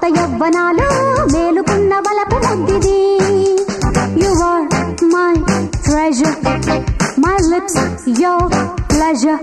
యవ్వనాలు మేలుకున్న వలపు ముద్దిది you are my treasure my lips your pleasure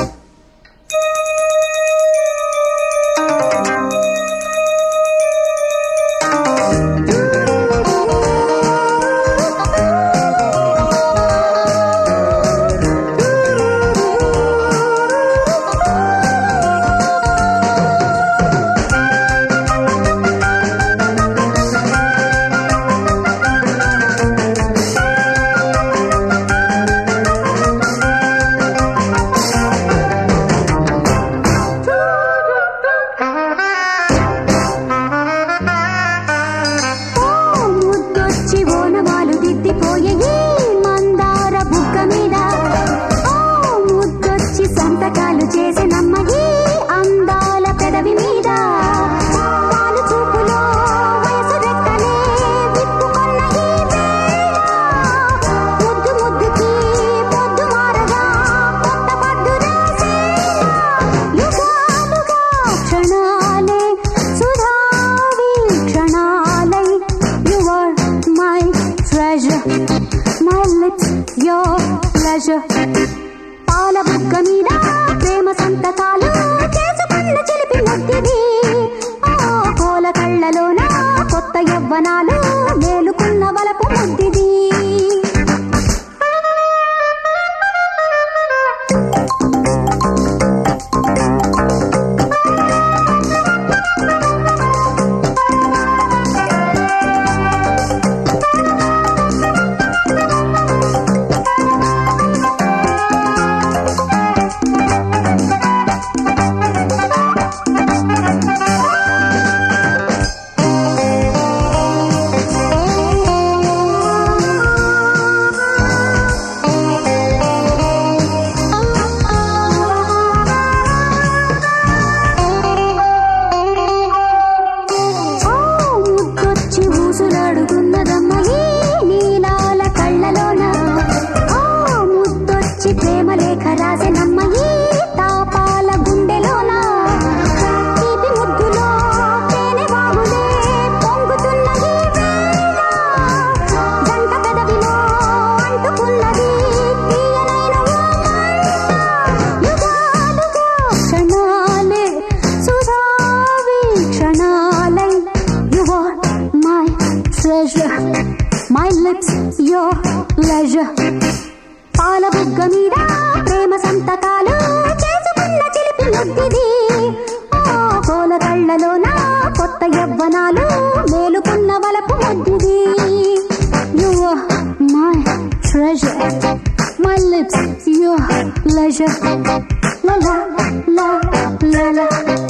ఓ ముద్దొచ్చి ఓనమాలు దిద్దిపోయే ఈ మందార బుగ్గ మీద ఓ ముద్దొచ్చి సంతకాలు చేసినమ్మ ఈ అందాల పెదవి మీద పాలు చూపులో వయసు రెక్కలే విప్పుకొన్న ఈ వేళ ముద్దు ముద్దుకి పొద్దు మారగా కొత్త పద్దు రాసేలా యుగాలుగా క్షణాలే సుధావి క్షణాలై you are my treasure my lips your pleasure పాల బుగ్గ మీద ప్రేమ సంతకాలు చేసుకున్న చిలిపి ముద్దిది ఓ కోల కళ్ళలోన కొత్త యవ్వనాలు మేలుకున్న వలపు ముద్దిది ఓ ముద్దొచ్చి ఊసులాడుకున్నదమ్మ ఈ నీలాల కళ్ళలోన ఓ ముద్దొచ్చి ప్రేమ లేఖ రాసెనమ్మ ఈ తాపాల గుండెలోన తీపి ముద్దులో తేనె వాగులే పొంగుతున్న ఈ వేళ జంట పెదవిలో అంటుకున్నది తీయనైన ఓ మంట యుగాలుగా క్షణాలే సుధావి క్షణాలై you are my treasure my lips your pleasure పాల బుగ్గ మీద ప్రేమ సంతకాలు చేసుకున్న చిలిపి ముద్దిది ఓ కోల కళ్ళలోన కొత్త యవ్వనాలు మేలుకున్న వలపు ముద్దిది you are my treasure my lips your pleasure లా లా లా లా లా